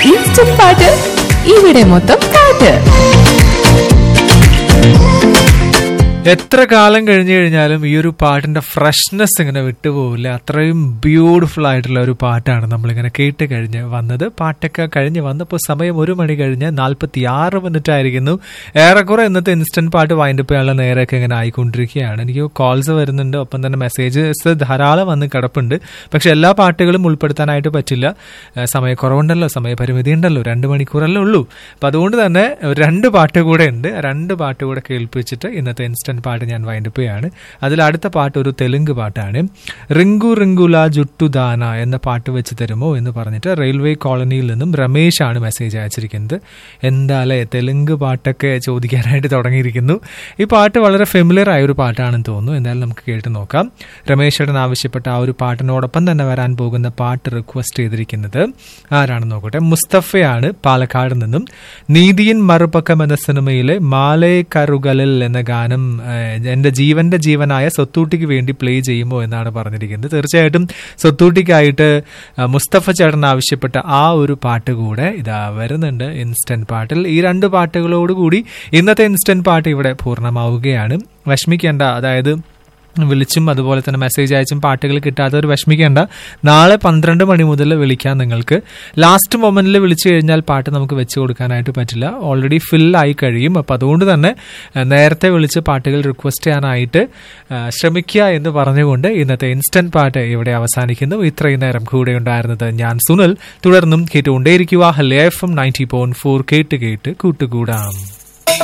instant പാട്ട് ഇവിടെ മൊത്തം പാട്ട് എത്ര കാലം കഴിഞ്ഞു കഴിഞ്ഞാലും ഈ ഒരു പാട്ടിന്റെ ഫ്രഷ്നെസ് ഇങ്ങനെ വിട്ടുപോകില്ല അത്രയും ബ്യൂട്ടിഫുൾ ആയിട്ടുള്ള ഒരു പാട്ടാണ് നമ്മളിങ്ങനെ കേട്ട് കഴിഞ്ഞ് വന്നത് പാട്ടൊക്കെ കഴിഞ്ഞ് വന്നപ്പോൾ സമയം ഒരു മണി കഴിഞ്ഞ് നാൽപ്പത്തി ആറ് മിനിറ്റ് ആയിരിക്കുന്നു ഏറെക്കുറെ ഇന്നത്തെ ഇൻസ്റ്റന്റ് പാട്ട് വൈൻഡപ്പ് ചെയ്യാനുള്ള നേരമൊക്കെ ഇങ്ങനെ ആയിക്കൊണ്ടിരിക്കുകയാണ് എനിക്ക് കോൾസ് വരുന്നുണ്ട് ഒപ്പം തന്നെ മെസ്സേജസ് ധാരാളം വന്ന് കിടപ്പുണ്ട് പക്ഷെ എല്ലാ പാട്ടുകളും ഉൾപ്പെടുത്താനായിട്ട് പറ്റില്ല ഏഹ് സമയക്കുറവുണ്ടല്ലോ സമയപരിമിതി ഉണ്ടല്ലോ രണ്ട് മണിക്കൂറല്ലേ ഉള്ളൂ അപ്പം അതുകൊണ്ട് തന്നെ രണ്ട് പാട്ട് കൂടെ ഉണ്ട് രണ്ട് പാട്ട് കൂടെ കേൾപ്പിച്ചിട്ട് ഇന്നത്തെ ഇൻസ്റ്റന്റ് പാട്ട് ഞാൻ വൈൻഡപ്പ് ചെയ്യാണ് അതിൽ അടുത്ത പാട്ട് ഒരു തെലുങ്ക് പാട്ടാണ് റിങ്കു റിങ്കുല ജുട്ടുദാന എന്ന പാട്ട് വെച്ച് തരുമോ എന്ന് പറഞ്ഞിട്ട് റെയിൽവേ കോളനിയിൽ നിന്നും രമേശ് ആണ് മെസ്സേജ് അയച്ചിരിക്കുന്നത് എന്താ അല്ലേ തെലുങ്ക് പാട്ടൊക്കെ ചോദിക്കാനായിട്ട് തുടങ്ങിയിരിക്കുന്നു ഈ പാട്ട് വളരെ ഫെമിലിയർ ആയ ഒരു പാട്ടാണെന്ന് തോന്നുന്നു എന്തായാലും നമുക്ക് കേട്ട് നോക്കാം രമേശ് ചേട്ടൻ ആവശ്യപ്പെട്ട ആ ഒരു പാട്ടിനോടൊപ്പം തന്നെ വരാൻ പോകുന്ന പാട്ട് റിക്വസ്റ്റ് ചെയ്തിരിക്കുന്നത് ആരാണെന്ന് നോക്കട്ടെ മുസ്തഫയാണ് പാലക്കാട് നിന്നും നീതിയിൻ മറുപക്കം എന്ന സിനിമയിലെ മാലേ കറുകലിൽ എന്ന ഗാനം ഏഹ്, എന്റെ ജീവന്റെ ജീവനായ സ്വത്തൂട്ടിക്ക് വേണ്ടി പ്ലേ ചെയ്യുമോ എന്നാണ് പറഞ്ഞിരിക്കുന്നത് തീർച്ചയായിട്ടും സ്വത്തൂട്ടിക്കായിട്ട് ആ, മുസ്തഫ ചേട്ടൻ ആവശ്യപ്പെട്ട ആ ഒരു പാട്ട് കൂടെ ഇതാ വരുന്നുണ്ട് ഇൻസ്റ്റന്റ് പാട്ടിൽ ഈ രണ്ട് പാട്ടുകളോടുകൂടി ഇന്നത്തെ ഇൻസ്റ്റന്റ് പാട്ട് ഇവിടെ പൂർണ്ണമാവുകയാണ് വിഷമിക്കേണ്ട അതായത് വിളിച്ചും അതുപോലെ തന്നെ മെസ്സേജ് അയച്ചും പാട്ടുകൾ കിട്ടാത്തവർ വിഷമിക്കേണ്ട നാളെ പന്ത്രണ്ട് മണി മുതൽ വിളിക്കാം നിങ്ങൾക്ക് ലാസ്റ്റ് മൊമെന്റിൽ വിളിച്ചു കഴിഞ്ഞാൽ പാട്ട് നമുക്ക് വെച്ച് കൊടുക്കാനായിട്ട് പറ്റില്ല ഓൾറെഡി ഫിൽ ആയി കഴിയും അപ്പം അതുകൊണ്ട് തന്നെ ആ, നേരത്തെ വിളിച്ച് പാട്ടുകൾ റിക്വസ്റ്റ് ചെയ്യാനായിട്ട് ആ, ശ്രമിക്കുക എന്ന് പറഞ്ഞുകൊണ്ട് ഇന്നത്തെ ഇൻസ്റ്റന്റ് പാട്ട് ഇവിടെ അവസാനിക്കുന്നു ഇത്രയും നേരം കൂടെ ഉണ്ടായിരുന്നത് ഞാൻ സുനിൽ തുടർന്നും കേട്ടുകൊണ്ടേയിരിക്കുക hello F M ninety point four കേട്ട് കേട്ട് കൂട്ടുകൂടാം